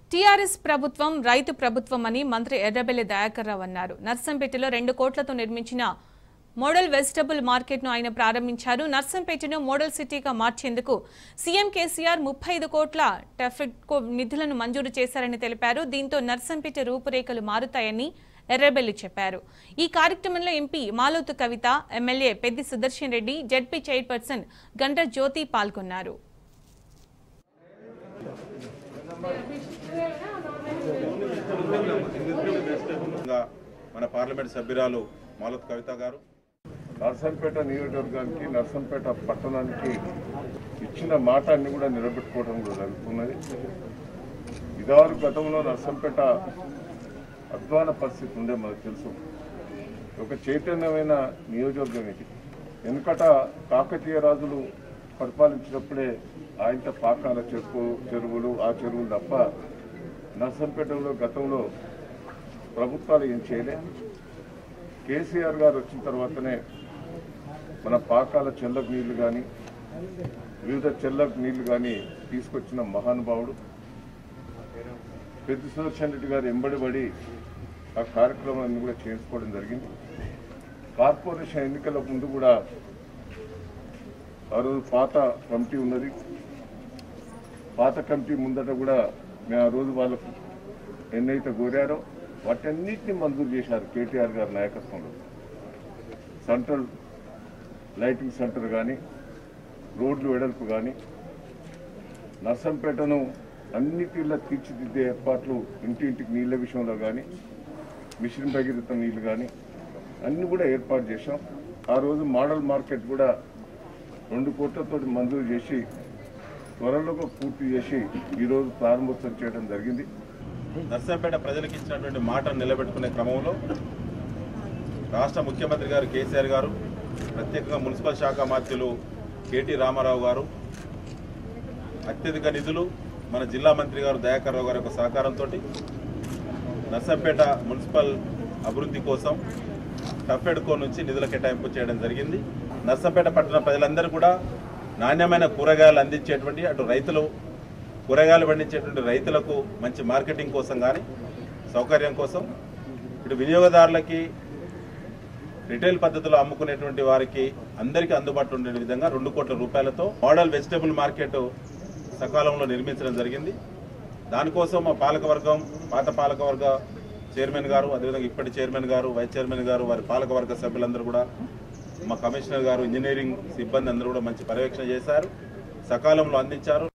TRS ప్రభుత్వం రైతు ప్రభుత్వం అని మంత్రి ఎర్రబెల్లి దయాకర్ రావు అన్నారు నర్సంపేటలో రెండు కోట్లతో నిర్మించిన మోడల్ వెజిటబుల్ మార్కెట్ను ఆయన ప్రారంభించారు నర్సంపేటను మోడల్ సిటీగా మార్చేందుకు సీఎం కేసీఆర్ ముప్పై ఐదు కోట్ల టెఫిడ్కో నిధులను మంజూరు చేశారని తెలిపారు దీంతో నర్సంపేట రూపురేఖలు మారుతాయని ఎర్రబెల్లి చెప్పారు ఈ కార్యక్రమంలో MP Maloth Kavitha MLA Peddi Sudarshan Reddy ZP chairperson Gandra Jyothi పాల్గొన్నారు ఇంకా మన పార్లమెంట్ సభ్యురాలు మాలత్ కవిత గారు నర్సంపేట నియోజకవర్గానికి నర్సంపేట పట్టణానికి ఇచ్చిన మాటాన్ని కూడా నిలబెట్టుకోవడం కూడా జరుగుతున్నది ఇదివరకు గతంలో నర్సంపేట అధ్వాన పరిస్థితి ఉండే మనకు తెలుసు ఒక చైతన్యమైన నియోజకవర్గం ఇది వెనుకట కాకతీయ రాజులు పరిపాలించినప్పుడే ఆయంత పాకాల చెరువు చెరువులు ఆ చెరువులు తప్ప నర్సంపేటలో గతంలో ప్రభుత్వాలు ఏం చేయలే కేసీఆర్ గారు వచ్చిన తర్వాతనే మన పాకాల చెల్లకు నీళ్లు కానీ వివిధ చెల్లకు నీళ్లు కానీ తీసుకొచ్చిన మహానుభావుడు పెద్ద సుదర్శన్ రెడ్డి గారు ఎంబడిబడి ఆ కార్యక్రమాన్ని కూడా చేసుకోవడం జరిగింది కార్పొరేషన్ ఎన్నికల ముందు కూడా ఆ రోజు పాత కమిటీ ఉన్నది పాత కమిటీ ముందట కూడా మేము ఆ రోజు వాళ్ళకు ఎన్నైతే కోరారో వాటన్నిటిని మంజూరు చేశారు కేటీఆర్ గారి నాయకత్వంలో సెంట్రల్ లైటింగ్ సెంటర్ కానీ రోడ్లు వెడల్పు కానీ నర్సంపేటను అన్నిటిలో తీర్చిదిద్దే ఏర్పాట్లు ఇంటింటికి నీళ్ళ విషయంలో కానీ మిషన్ భగీరథ నీళ్లు కానీ అన్ని కూడా ఏర్పాటు చేశాం ఆ రోజు మోడల్ మార్కెట్ కూడా రెండు కోట్లతో మంజూరు చేసి త్వరలో పూర్తి చేసి ఈరోజు ప్రారంభోత్సవం చేయడం జరిగింది నర్సంపేట ప్రజలకు ఇచ్చినటువంటి మాటను నిలబెట్టుకునే క్రమంలో రాష్ట్ర ముఖ్యమంత్రి గారు కేసీఆర్ గారు ప్రత్యేకంగా మున్సిపల్ శాఖ మంత్రులు కేటీ రామారావు గారు అత్యధిక నిధులు మన జిల్లా మంత్రి గారు దయాకర్ రావు గారి యొక్క సహకారంతో నర్సంపేట మున్సిపల్ అభివృద్ధి కోసం టఫెడ్కో నుంచి నిధుల కేటాయింపు చేయడం జరిగింది నర్సంపేట పట్టణ ప్రజలందరూ కూడా నాణ్యమైన కూరగాయలు అందించేటువంటి అటు రైతులు కూరగాయలు పండించేటువంటి రైతులకు మంచి మార్కెటింగ్ కోసం కానీ సౌకర్యం కోసం ఇటు వినియోగదారులకి రిటైల్ పద్ధతిలో అమ్ముకునేటువంటి వారికి అందరికీ అందుబాటులో ఉండే విధంగా రెండు కోట్ల రూపాయలతో మోడల్ వెజిటబుల్ మార్కెట్ సకాలంలో నిర్మించడం జరిగింది దానికోసం మా పాలకవర్గం పాత పాలకవర్గ చైర్మన్ గారు అదేవిధంగా ఇప్పటి చైర్మన్ గారు వైస్ చైర్మన్ గారు వారి పాలకవర్గ సభ్యులందరూ కూడా మా కమిషనర్ గారు ఇంజనీరింగ్ సిబ్బంది అందరూ కూడా మంచి పర్యవేక్షణ చేశారు సకాలంలో అందించారు